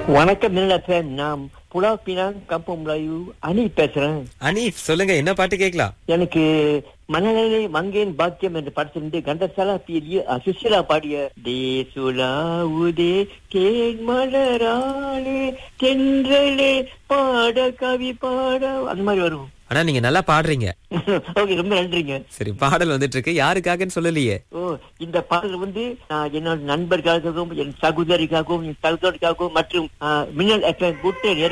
வணக்கம் மின்னல் நான் புலா பினாங் கம்பம் மலாயு அனி பேசுறேன் அனீஃப் சொல்லுங்க என்ன பாட்டு கேட்கலாம் எனக்கு மனநிலை மங்கேன் பாக்கியம் என்ற படத்திலிருந்து கண்டசாலா பீரிய சுசிலா பாடிய தேசுலா உதே தேன் மலராளே தென்றலே பாட கவி பாட அந்த மாதிரி வரும் ஆனா நீங்க நல்லா பாடுறீங்க ஓகே ரொம்ப நன்றிங்க சரி பாடல் வந்துட்டு இருக்கு யாருக்காகன்னு சொல்லலையே ஓ இந்த பாடல் வந்து நான் என்னோட நண்பர்களுக்காகவும் என் சகோதரிக்காகவும் என் சகோதரிக்காகவும் மற்றும் ஆ, மின்னல் எஃப்எம் குட்டை